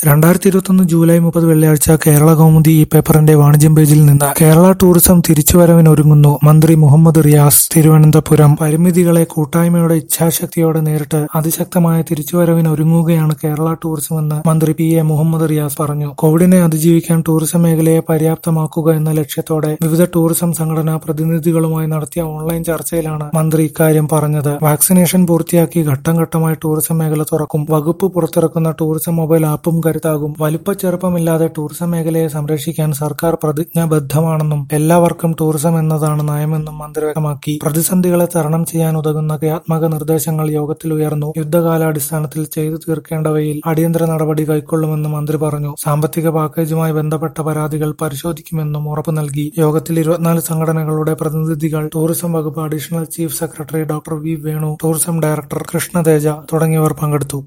രണ്ടായിരത്തി ഇരുപത്തൊന്ന് ജൂലൈ മുപ്പത് വെള്ളിയാഴ്ച കേരള കൗമുദി ഈ പേപ്പറിന്റെ വാണിജ്യം പേജിൽ നിന്ന് കേരള ടൂറിസം തിരിച്ചുവരവിനൊരുങ്ങുന്നു മന്ത്രി മുഹമ്മദ് റിയാസ് തിരുവനന്തപുരം പരിമിതികളെ കൂട്ടായ്മയുടെ ഇച്ഛാശക്തിയോടെ നേരിട്ട് അതിശക്തമായ തിരിച്ചുവരവിനൊരുങ്ങുകയാണ് കേരള ടൂറിസമെന്ന് മന്ത്രി പി എ മുഹമ്മദ് റിയാസ് പറഞ്ഞു കോവിഡിനെ അതിജീവിക്കാൻ ടൂറിസം മേഖലയെ പര്യാപ്തമാക്കുക എന്ന ലക്ഷ്യത്തോടെ വിവിധ ടൂറിസം സംഘടനാ പ്രതിനിധികളുമായി നടത്തിയ ഓൺലൈൻ ചർച്ചയിലാണ് മന്ത്രി ഇക്കാര്യം പറഞ്ഞത് വാക്സിനേഷൻ പൂർത്തിയാക്കി ഘട്ടം ഘട്ടമായി ടൂറിസം മേഖല തുറക്കും വകുപ്പ് പുറത്തിറക്കുന്ന ടൂറിസം മൊബൈൽ ആപ്പും കരുത്താകും വലിപ്പച്ചെറുപ്പമില്ലാതെ ടൂറിസം മേഖലയെ സംരക്ഷിക്കാൻ സർക്കാർ പ്രതിജ്ഞാബദ്ധമാണെന്നും എല്ലാവർക്കും ടൂറിസം എന്നതാണ് നയമെന്നും മന്ത്രി വ്യക്തമാക്കി പ്രതിസന്ധികളെ തരണം ചെയ്യാൻ ഉതകുന്ന ക്രിയാത്മക നിർദ്ദേശങ്ങൾ യോഗത്തിൽ ഉയർന്നു യുദ്ധകാലാടിസ്ഥാനത്തിൽ ചെയ്തു തീർക്കേണ്ടവയിൽ അടിയന്തര നടപടി കൈക്കൊള്ളുമെന്ന് മന്ത്രി പറഞ്ഞു സാമ്പത്തിക പാക്കേജുമായി ബന്ധപ്പെട്ട പരാതികൾ പരിശോധിക്കുമെന്നും ഉറപ്പു നൽകി യോഗത്തിൽ ഇരുപത്തിനാല് സംഘടനകളുടെ പ്രതിനിധികൾ ടൂറിസം വകുപ്പ് additional chief secretary doctor V Venu tourism director Krishnateja തുടങ്ങിയവർ പങ്കെടുത്തു